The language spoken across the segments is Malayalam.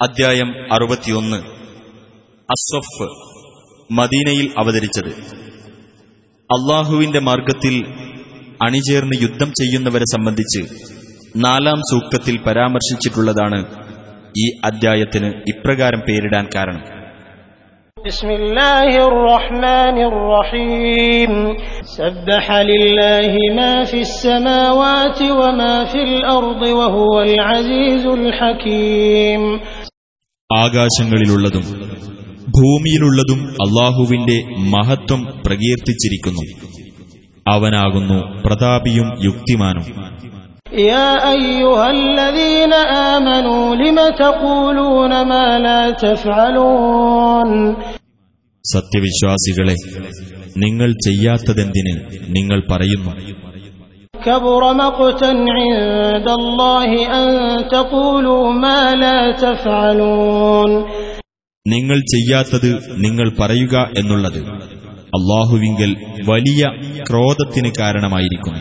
അദ്ധ്യായം അറുപത്തിയൊന്ന് അസ്വഫ് മദീനയിൽ അവതരിച്ചത് അള്ളാഹുവിന്റെ മാർഗത്തിൽ അണിചേർന്ന് യുദ്ധം ചെയ്യുന്നവരെ സംബന്ധിച്ച് നാലാം സൂക്തത്തിൽ പരാമർശിച്ചിട്ടുള്ളതാണ് ഈ അദ്ധ്യായത്തിന് ഇപ്രകാരം പേരിടാൻ കാരണം بسم الله الرحمن الرحيم سبح لله ما في السماوات وما في الأرض وهو العزيز الحكيم ആകാശങ്ങളിലുള്ളതും ഭൂമിയിലുള്ളതും അള്ളാഹുവിന്റെ മഹത്വം പ്രകീർത്തിച്ചിരിക്കുന്നു അവനാകുന്നു പ്രതാപിയും യുക്തിമാനും يا أيها الذين آمنوا لم تقولون ما لا تفعلون സത്യവിശ്വാസികളെ നിങ്ങൾ ചെയ്യാത്തതെന്തിന് നിങ്ങൾ പറയുന്നു كبر مقتا عند الله أن تقولوا ما لا تفعلون നിങ്ങൾ ചെയ്യാത്തത് നിങ്ങൾ പറയുക എന്നുള്ളത് അള്ളാഹുവിങ്കൽ വലിയ ക്രോധത്തിന് കാരണമായിരിക്കുന്നു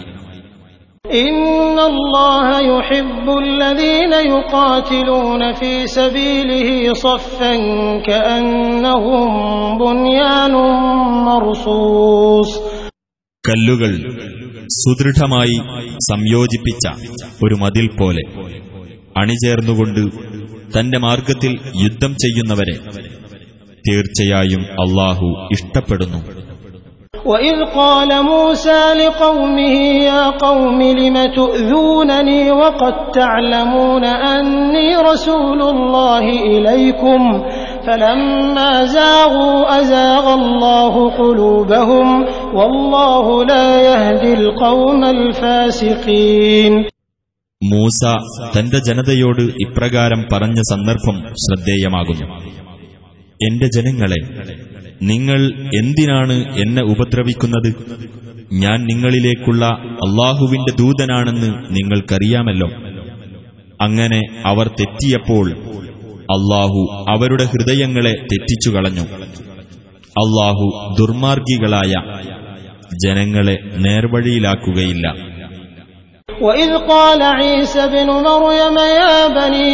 إن الله يحب الذين يقاتلون في سبيله صفا كأنهم بنيان مرصوص കല്ലുകൾ സുദൃഢമായി സംയോജിപ്പിച്ച ഒരു മതിൽ പോലെ അണിചേർന്നുകൊണ്ട് തന്റെ മാർഗത്തിൽ യുദ്ധം ചെയ്യുന്നവരെ തീർച്ചയായും അള്ളാഹു ഇഷ്ടപ്പെടുന്നു وإذ قال موسى لقومه يا قوم لم تؤذونني وقد تعلمون أني رسول الله إليكم فلما زاغوا أزاغ الله قلوبهم والله لا يهدي القوم الفاسقين മൂസ തന്റെ ജനതയോട് ഇപ്രകാരം പറഞ്ഞ സന്ദർഭം ശ്രദ്ധേയമാകുന്നു എന്റെ ജനങ്ങളെ നിങ്ങൾ എന്തിനാണ് എന്നെ ഉപദ്രവിക്കുന്നത് ഞാൻ നിങ്ങളിലേക്കുള്ള അള്ളാഹുവിന്റെ ദൂതനാണെന്ന് നിങ്ങൾക്കറിയാമല്ലോ അങ്ങനെ അവർ തെറ്റിയപ്പോൾ അള്ളാഹു അവരുടെ ഹൃദയങ്ങളെ തെറ്റിച്ചു കളഞ്ഞു അള്ളാഹു ദുർമാർഗികളായ ജനങ്ങളെ നേർവഴിയിലാക്കുകയില്ല وإذ قال عيسى ابن مريم يا بني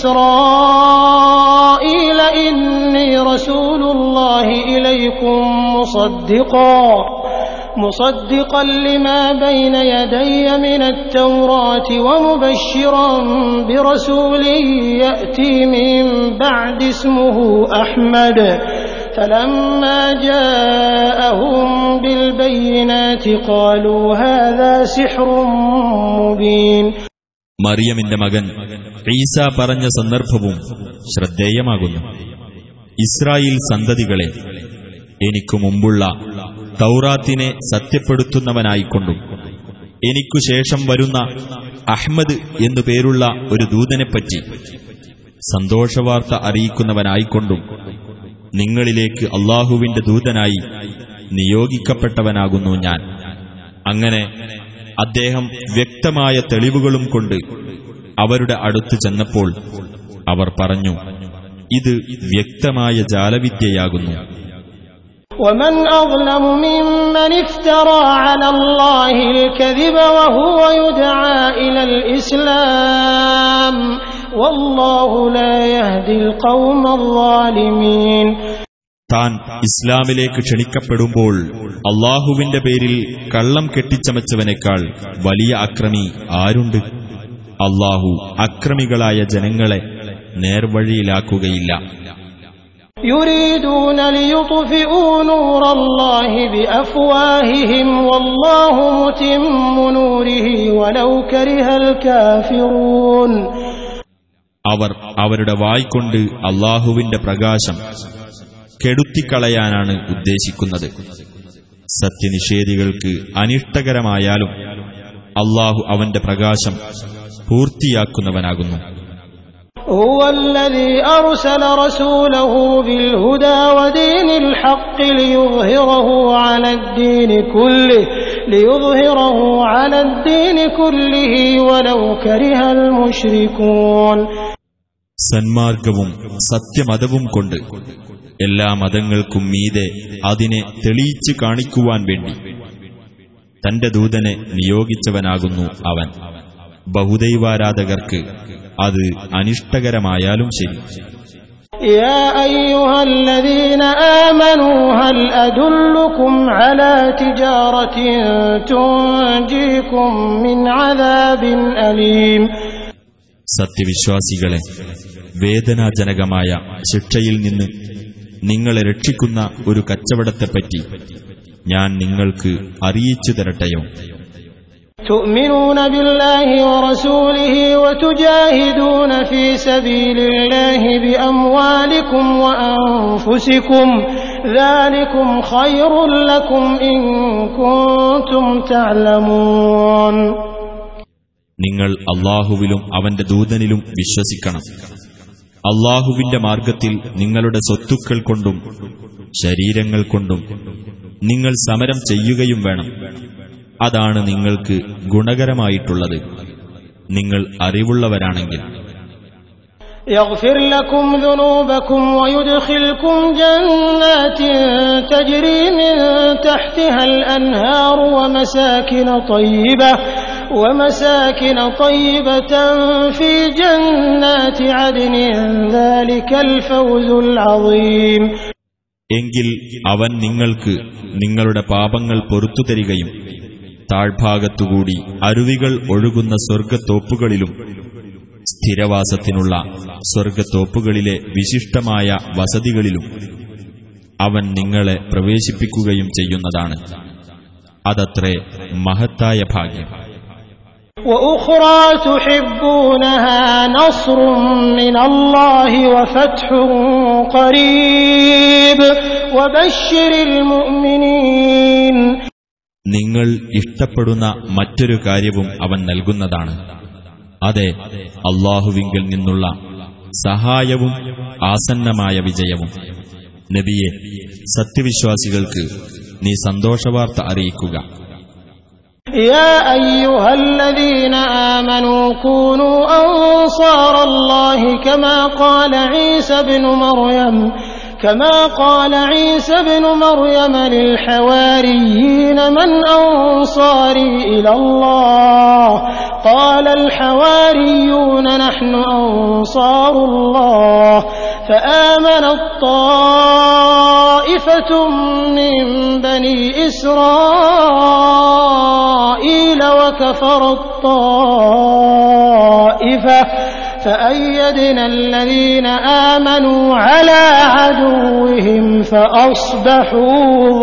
إسرائيل إني رسول الله إليكم مصدقا مصدقا لما بين يدي من التوراة ومبشرا برسول يأتي من بعد اسمه أحمد فلما جاءهم بالبينات قالوا هذا سحر مبين മറിയമിന്റെ മകൻ ഈസ പറഞ്ഞ സന്ദർഭവും ശ്രദ്ധേയമാകുന്നു ഇസ്രായേൽ സന്തതികളെ എനിക്കു മുമ്പുള്ള തൗറാത്തിനെ സത്യപ്പെടുത്തുന്നവനായിക്കൊണ്ടും എനിക്കു ശേഷം വരുന്ന അഹ്മദ് എന്നു പേരുള്ള ഒരു ദൂതനെപ്പറ്റി സന്തോഷവാർത്ത അറിയിക്കുന്നവനായിക്കൊണ്ടും നിങ്ങളിലേക്ക് അള്ളാഹുവിന്റെ ദൂതനായി നിയോഗിക്കപ്പെട്ടവനാകുന്നു ഞാൻ അങ്ങനെ അദ്ദേഹം വ്യക്തമായ തെളിവുകളും കൊണ്ട് അവരുടെ അടുത്ത് ചെന്നപ്പോൾ അവർ പറഞ്ഞു ഇത് വ്യക്തമായ ജാലവിദ്യയാകുന്നു ومن أظلم ممن افترى على الله الكذب وهو يدعى إلى الإسلام والله لا يهدي القوم الظالمين താൻ ഇസ്ലാമിലേക്ക് ക്ഷണിക്കപ്പെടുമ്പോൾ അള്ളാഹുവിന്റെ പേരിൽ കള്ളം കെട്ടിച്ചമച്ചവനേക്കാൾ വലിയ അക്രമി ആരുണ്ട് അള്ളാഹു അക്രമികളായ ജനങ്ങളെ നേർവഴിയിലാക്കുകയില്ല يريدون ليطفئوا نور الله بأفواههم والله متم نوره ولو كره الكافرون അവർ അവരുടെ വായ്കൊണ്ട് അള്ളാഹുവിന്റെ പ്രകാശം കെടുത്തിക്കളയാനാണ് ഉദ്ദേശിക്കുന്നത് സത്യനിഷേധികൾക്ക് അനിഷ്ടകരമായാലും അള്ളാഹു അവന്റെ പ്രകാശം പൂർത്തിയാക്കുന്നവനാകുന്നു هو الذي أرسل رسوله بالهدى ودين الحق ليظهره على الدين كله ليظهره على الدين كله ولو كره المشركون സന്മാർഗവും സത്യമതവും കൊണ്ട് എല്ലാ മതങ്ങൾക്കും മീതെ അതിനെ തെളിയിച്ചു കാണിക്കുവാൻ വേണ്ടി തന്റെ ദൂതനെ നിയോഗിച്ചവനാകുന്നു അവൻ ബഹുദൈവാരാധകർക്ക് അത് അനിഷ്ടകരമായാലും ശരി يا أيها الذين آمنوا هل أدلكم على تجارة تنجيكم من عذاب أليم സത്യവിശ്വാസികളെ വേദനാജനകമായ ശിക്ഷയിൽ നിന്ന് നിങ്ങളെ രക്ഷിക്കുന്ന ഒരു കച്ചവടത്തെപ്പറ്റി ഞാൻ നിങ്ങൾക്ക് അറിയിച്ചു തരട്ടെയോ تؤمنون بالله ورسوله وتجاهدون في سبيل الله بأموالكم وأنفسكم ذلكم خير لكم إن كنتم تعلمون നിങ്ങൾ അള്ളാഹുവിലും അവന്റെ ദൂതനിലും വിശ്വസിക്കണം അള്ളാഹുവിന്റെ മാർഗത്തിൽ നിങ്ങളുടെ സ്വത്തുക്കൾ കൊണ്ടും ശരീരങ്ങൾ കൊണ്ടും നിങ്ങൾ സമരം ചെയ്യുകയും വേണം അതാണ് നിങ്ങൾക്ക് ഗുണകരമായിട്ടുള്ളത് നിങ്ങൾ അറിവുള്ളവരാണെങ്കിൽ يغفر لكم ذنوبكم ويدخلكم جنات تجري من تحتها الأنهار ومساكن طيبة ومساكن طيبة في جنات عدن ذلك الفوز العظيم എങ്കിൽ അവൻ നിങ്ങൾക്ക് നിങ്ങളുടെ പാപങ്ങൾ പൊറത്തു തരികയും താഴ്ഭാഗത്തുകൂടി അരുവികൾ ഒഴുകുന്ന സ്വർഗത്തോപ്പുകളിലും സ്ഥിരവാസത്തിനുള്ള സ്വർഗത്തോപ്പുകളിലെ വിശിഷ്ടമായ വസതികളിലും അവൻ നിങ്ങളെ പ്രവേശിപ്പിക്കുകയും ചെയ്യുന്നതാണ് അതത്രേ മഹത്തായ ഭാഗ്യം وأخرى تحبونها نصر من الله وفتح قريب وبشر المؤمنين നിങ്ങൾ ഇഷ്ടപ്പെടുന്ന മറ്റൊരു കാര്യവും അവൻ നൽകുന്നതാണ് അതെ അള്ളാഹുവിങ്കിൽ നിന്നുള്ള സഹായവും ആസന്നമായ വിജയവും നബിയെ സത്യവിശ്വാസികൾക്ക് നീ സന്തോഷവാർത്ത അറിയിക്കുക يا أيها الذين آمنوا كونوا أنصار الله كما قال عيسى بن مريم كما قال عيسى بن مريم للحواريين من أنصاري إلى الله قال الحواريون نحن أنصار الله فآمنت طائفة من بني إسرائيل وكفرت طائفة فأيدنا الذين آمنوا على عدوهم فأصبحوا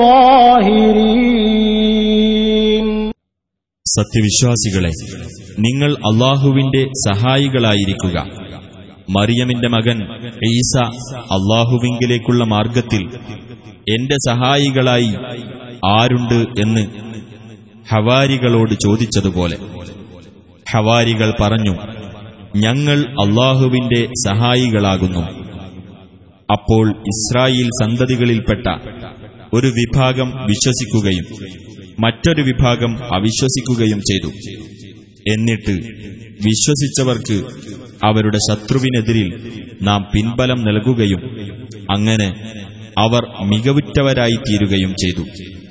ظاهرين സത്യവിശ്വാസികളെ നിങ്ങൾ അള്ളാഹുവിന്റെ സഹായികളായിരിക്കുക മറിയമിന്റെ മകൻ ഈസ അള്ളാഹുവിങ്കിലേക്കുള്ള മാർഗത്തിൽ എന്റെ സഹായികളായി ആരുണ്ട് എന്ന് ഹവാരികളോട് ചോദിച്ചതുപോലെ ഹവാരികൾ പറഞ്ഞു ഞങ്ങൾ അള്ളാഹുവിന്റെ സഹായികളാകുന്നു അപ്പോൾ ഇസ്രായേൽ സന്തതികളിൽപ്പെട്ട ഒരു വിഭാഗം വിശ്വസിക്കുകയും മറ്റൊരു വിഭാഗം അവിശ്വസിക്കുകയും ചെയ്തു എന്നിട്ട് വിശ്വസിച്ചവർക്ക് അവരുടെ ശത്രുവിനെതിരിൽ നാം പിൻബലം നൽകുകയും അങ്ങനെ അവർ മികവുറ്റവരായിത്തീരുകയും ചെയ്തു